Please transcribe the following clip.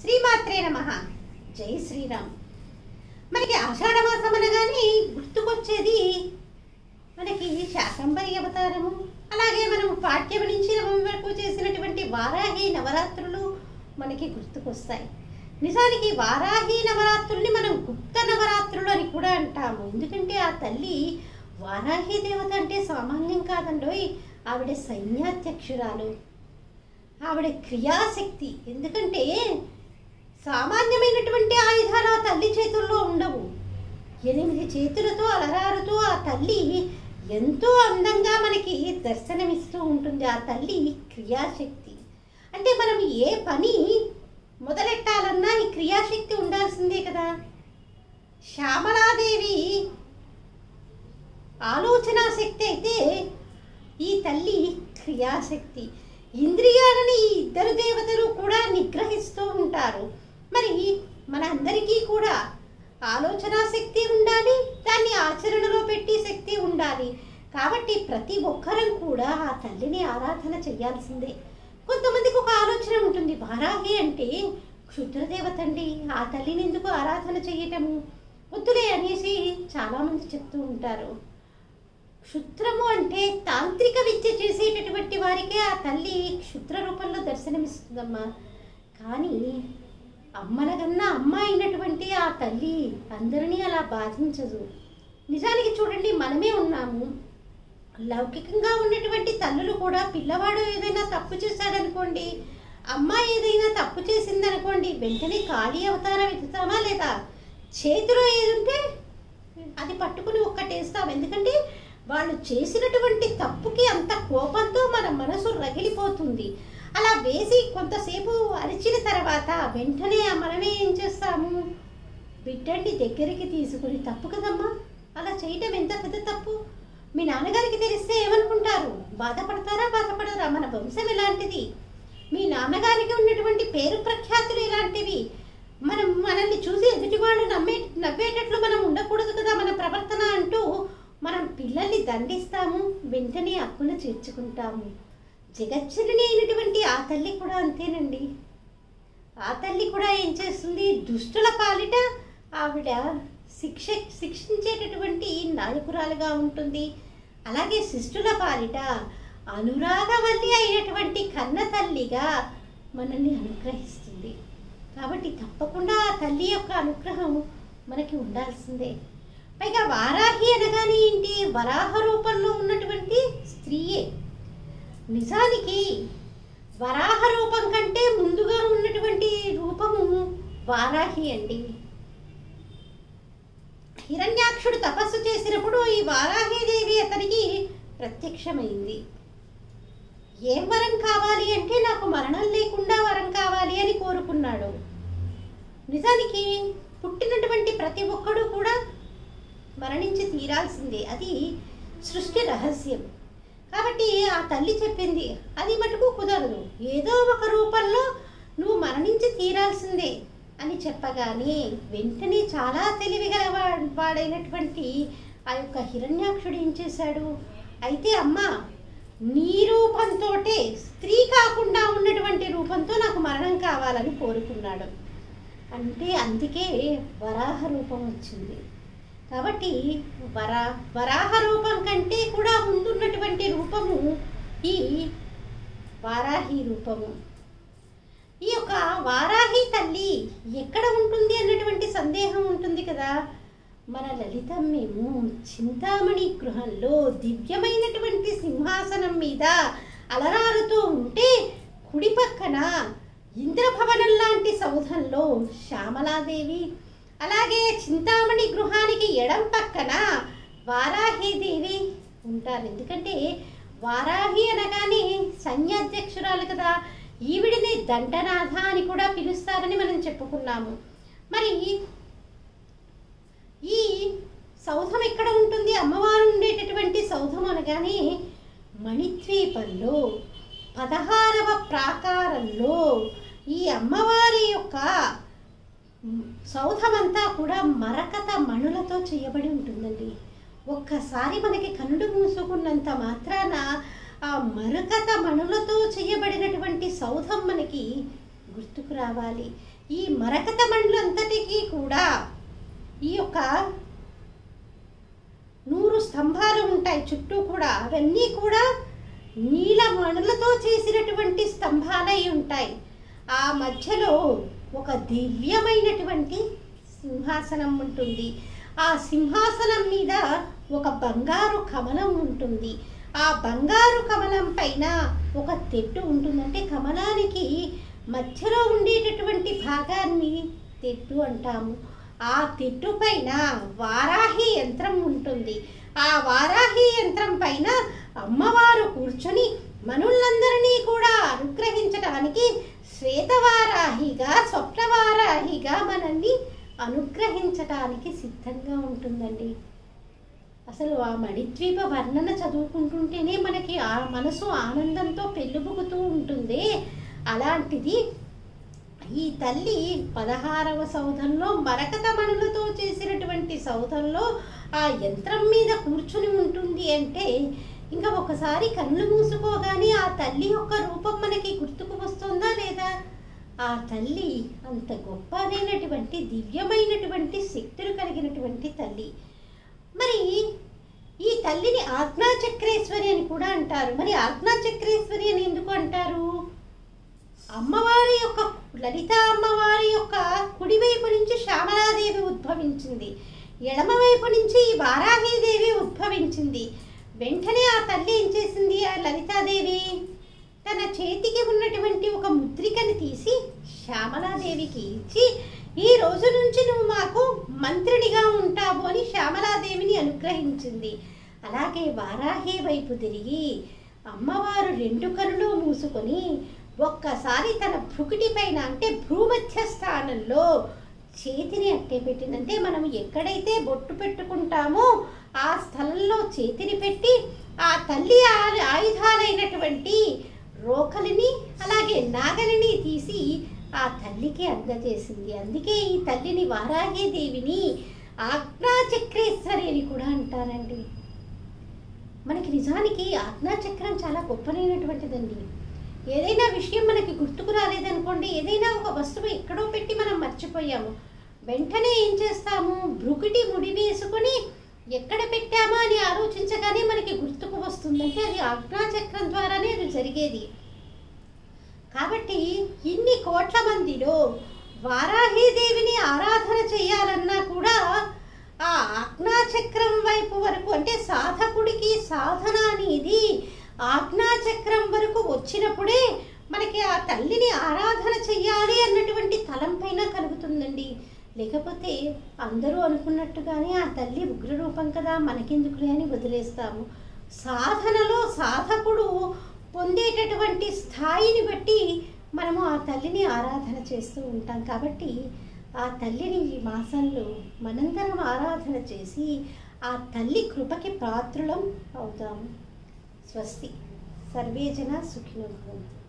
శ్రీమాత్రే నమ జై శ్రీరామ్ మనకి ఆషాఢ మాసం అనగానే గుర్తుకొచ్చేది మనకి శాకంబరి అవతారము అలాగే మనం పాఠ్యం నుంచి నవమి వరకు చేసినటువంటి వారాహి నవరాత్రులు మనకి గుర్తుకొస్తాయి నిజానికి వారాహి నవరాత్రుల్ని మనం గుప్త నవరాత్రులు అని కూడా అంటాము ఎందుకంటే ఆ తల్లి వారాహి దేవత అంటే సామాన్యం కాదండోయ్ ఆవిడ సైన్యాధ్యక్షురాలు ఆవిడ క్రియాశక్తి ఎందుకంటే సామాన్యమైనటువంటి ఆయుధాలు ఆ తల్లి చేతుల్లో ఉండవు ఎనిమిది చేతులతో అలరారుతూ ఆ తల్లి ఎంతో అందంగా మనకి దర్శనమిస్తూ ఉంటుంది ఆ తల్లి క్రియాశక్తి అంటే మనం ఏ పని మొదలెట్టాలన్నా ఈ క్రియాశక్తి ఉండాల్సిందే కదా శ్యామలాదేవి ఆలోచనా శక్తి అయితే ఈ తల్లి క్రియాశక్తి ఇంద్రియాలని ఈ ఇద్దరు దేవతలు కూడా నిగ్రహిస్తూ ఉంటారు మరి మనందరికీ కూడా ఆలోచన శక్తి ఉండాలి దాన్ని ఆచరణలో పెట్టి శక్తి ఉండాలి కాబట్టి ప్రతి ఒక్కరం కూడా ఆ తల్లిని ఆరాధన చేయాల్సిందే కొంతమందికి ఒక ఆలోచన ఉంటుంది వారాహి అంటే క్షుద్రదేవత అండి ఆ తల్లిని ఎందుకు ఆరాధన చేయటము వద్దులే అనేసి చాలామంది చెప్తూ ఉంటారు క్షుద్రము అంటే తాంత్రిక విద్య చేసేటటువంటి వారికే ఆ తల్లి క్షుద్ర రూపంలో దర్శనమిస్తుందమ్మా కానీ అమ్మల కన్నా అమ్మ అయినటువంటి ఆ తల్లి అందరినీ అలా బాధించదు నిజానికి చూడండి మనమే ఉన్నాము లౌకికంగా ఉన్నటువంటి తల్లులు కూడా పిల్లవాడు ఏదైనా తప్పు చేశాడనుకోండి అమ్మ ఏదైనా తప్పు చేసిందనుకోండి వెంటనే ఖాళీ అవతారం ఎత్తుతామా లేదా చేతిలో ఏదుంటే అది పట్టుకుని ఒక్కటేస్తాం ఎందుకంటే వాళ్ళు చేసినటువంటి తప్పుకి అంత కోపంతో మన మనసు రగిలిపోతుంది అలా వేసి కొంతసేపు అరిచిన తర్వాత వెంటనే మనమే ఏం చేస్తాము బిడ్డండి దగ్గరికి తీసుకుని తప్పు కదమ్మా అలా చేయటం ఎంత పెద్ద తప్పు మీ నాన్నగారికి తెలిస్తే ఏమనుకుంటారు బాధపడతారా బాధపడరా మన వంశం ఇలాంటిది మీ నాన్నగారికి ఉన్నటువంటి పేరు ప్రఖ్యాతులు ఇలాంటివి మనం మనల్ని చూసి ఎదుటి వాళ్ళు నమ్మే నవ్వేటట్లు మనం ఉండకూడదు కదా మన ప్రవర్తన అంటూ మనం పిల్లల్ని దండిస్తాము వెంటనే అక్కున చేర్చుకుంటాము జగజ్జనని అయినటువంటి ఆ తల్లి కూడా అంతేనండి ఆ తల్లి కూడా ఏం చేస్తుంది దుష్టుల పాలిట ఆవిడ శిక్ష శిక్షించేటటువంటి నాయకురాలుగా ఉంటుంది అలాగే శిష్టుల పాలిట అనురాగవల్లి అయినటువంటి కన్న తల్లిగా మనల్ని అనుగ్రహిస్తుంది కాబట్టి తప్పకుండా ఆ తల్లి యొక్క అనుగ్రహం మనకి ఉండాల్సిందే పైగా వారాహి అనగానే ఏంటి వరాహ రూపంలో ఉన్నటువంటి స్త్రీయే నిజానికి వరాహ రూపం కంటే ముందుగా ఉన్నటువంటి రూపము వారాహి అండి హిరణ్యాక్షుడు తపస్సు చేసినప్పుడు ఈ వారాహిదేవి అతనికి ప్రత్యక్షమైంది ఏం వరం కావాలి అంటే నాకు మరణం లేకుండా వరం కావాలి అని కోరుకున్నాడు నిజానికి పుట్టినటువంటి ప్రతి ఒక్కడు కూడా మరణించి తీరాల్సిందే అది సృష్టి రహస్యం కాబట్టి ఆ తల్లి చెప్పింది అది మటుకు కుదరదు ఏదో ఒక రూపంలో నువ్వు మరణించి తీరాల్సిందే అని చెప్పగానే వెంటనే చాలా తెలివిగల వా- వాడైనటువంటి ఆ యొక్క హిరణ్యాక్షుడు ఏం చేశాడు అయితే అమ్మ నీ రూపంతోటే స్త్రీ కాకుండా ఉన్నటువంటి రూపంతో నాకు మరణం కావాలని కోరుకున్నాడు అంటే అందుకే వరాహ రూపం వచ్చింది కాబట్టి వరా వరాహ రూపం కంటే కూడా ముందున్నటువంటి రూపము ఈ వారాహి రూపము ఈ యొక్క వారాహి తల్లి ఎక్కడ ఉంటుంది అన్నటువంటి సందేహం ఉంటుంది కదా మన లలితం మేము చింతామణి గృహంలో దివ్యమైనటువంటి సింహాసనం మీద అలరారుతూ ఉంటే కుడి పక్కన ఇంద్రభవనం లాంటి సౌధంలో శ్యామలాదేవి అలాగే చింతామణి గృహానికి ఎడం పక్కన వారాహిదేవి ఉంటారు ఎందుకంటే వారాహి అనగానే సైన్యాధ్యక్షురాలు కదా ఈవిడిని దండనాథ అని కూడా పిలుస్తారని మనం చెప్పుకున్నాము మరి ఈ సౌధం ఎక్కడ ఉంటుంది అమ్మవారు ఉండేటటువంటి సౌధం అనగానే మణిద్వీపంలో పదహారవ ప్రాకారంలో ఈ అమ్మవారి యొక్క సౌధమంతా కూడా మరకత మణులతో చేయబడి ఉంటుందండి ఒక్కసారి మనకి కన్నుడు మూసుకున్నంత మాత్రాన ఆ మరకత మణులతో చేయబడినటువంటి సౌధం మనకి గుర్తుకు రావాలి ఈ మరకత మండలంతటికీ కూడా ఈ యొక్క నూరు స్తంభాలు ఉంటాయి చుట్టూ కూడా అవన్నీ కూడా నీల మణులతో చేసినటువంటి స్తంభాలై ఉంటాయి ఆ మధ్యలో ఒక దివ్యమైనటువంటి సింహాసనం ఉంటుంది ఆ సింహాసనం మీద ఒక బంగారు కమలం ఉంటుంది ఆ బంగారు కమలం పైన ఒక తెట్టు ఉంటుందంటే కమలానికి మధ్యలో ఉండేటటువంటి భాగాన్ని తెట్టు అంటాము ఆ తెట్టు పైన వారాహి యంత్రం ఉంటుంది ఆ వారాహి యంత్రం పైన అమ్మవారు కూర్చొని మనులందరినీ కూడా అనుగ్రహించడానికి శ్వేతవారాహిగా స్వప్నవారాహిగా మనల్ని అనుగ్రహించటానికి సిద్ధంగా ఉంటుందండి అసలు ఆ మణిద్వీప వర్ణన చదువుకుంటుంటేనే మనకి ఆ మనసు ఆనందంతో పెళ్ళుబుకుతూ ఉంటుంది అలాంటిది ఈ తల్లి పదహారవ సౌధంలో మరకత మణులతో చేసినటువంటి సౌధంలో ఆ యంత్రం మీద కూర్చుని ఉంటుంది అంటే ఇంకా ఒకసారి కళ్ళు మూసుకోగానే ఆ తల్లి యొక్క రూపం మనకి గుర్తుకు వస్తుందా లేదా ఆ తల్లి అంత గొప్పదైనటువంటి దివ్యమైనటువంటి శక్తులు కలిగినటువంటి తల్లి మరి ఈ తల్లిని ఆజ్ఞాచక్రేశ్వరి అని కూడా అంటారు మరి ఆజ్ఞాచక్రేశ్వరి అని ఎందుకు అంటారు అమ్మవారి యొక్క లలిత అమ్మవారి యొక్క కుడివైపు నుంచి శ్యామలాదేవి ఉద్భవించింది ఎడమవైపు నుంచి ఈ వారాహీదేవి ఉద్భవించింది వెంటనే ఆ తల్లి ఏం చేసింది ఆ లలితాదేవి తన చేతికి ఉన్నటువంటి ఒక ముద్రికని తీసి శ్యామలాదేవికి ఇచ్చి ఈ రోజు నుంచి నువ్వు మాకు మంత్రినిగా ఉంటావు అని శ్యామలాదేవిని అనుగ్రహించింది అలాగే వారాహి వైపు తిరిగి అమ్మవారు రెండు కనులు మూసుకొని ఒక్కసారి తన భృకుటి పైన అంటే భూమధ్య స్థానంలో చేతిని అట్టే పెట్టింది అంటే మనం ఎక్కడైతే బొట్టు పెట్టుకుంటామో ఆ స్థలంలో చేతిని పెట్టి ఆ తల్లి ఆ- ఆయుధాలైనటువంటి రోకలిని అలాగే నాగలిని తీసి ఆ తల్లికి అందజేసింది అందుకే ఈ తల్లిని వారాహి దేవిని ఆజ్ఞాచక్రేశ్వరి అని కూడా అంటారండి మనకి నిజానికి ఆజ్ఞాచక్రం చాలా గొప్పనైనటువంటిదండి ఏదైనా విషయం మనకి గుర్తుకు రాలేదనుకోండి ఏదైనా ఒక వస్తువు ఎక్కడో పెట్టి మనం మర్చిపోయాము వెంటనే ఏం చేస్తాము భృకుటి ముడి వేసుకొని ఎక్కడ పెట్టామా అని ఆలోచించగానే మనకి గుర్తుకు వస్తుందంటే అది ఆజ్ఞాచక్రం ద్వారానే అది జరిగేది కాబట్టి ఇన్ని కోట్ల మందిలో వారాహీదేవిని ఆరాధన చేయాలన్నా కూడా ఆ ఆజ్ఞాచక్రం వైపు వరకు అంటే సాధకుడికి సాధన అనేది ఆజ్ఞాచక్రం వరకు వచ్చినప్పుడే మనకి ఆ తల్లిని ఆరాధన చెయ్యాలి అన్నటువంటి తలంపైన కలుగుతుందండి లేకపోతే అందరూ అనుకున్నట్టుగానే ఆ తల్లి ఉగ్రరూపం కదా మనకెందుకులే అని వదిలేస్తాము సాధనలో సాధకుడు పొందేటటువంటి స్థాయిని బట్టి మనము ఆ తల్లిని ఆరాధన చేస్తూ ఉంటాం కాబట్టి ఆ తల్లిని ఈ మాసంలో మనందరం ఆరాధన చేసి ఆ తల్లి కృపకి పాత్రులం అవుతాము స్వస్తి సర్వే జన సుఖినో భవంతు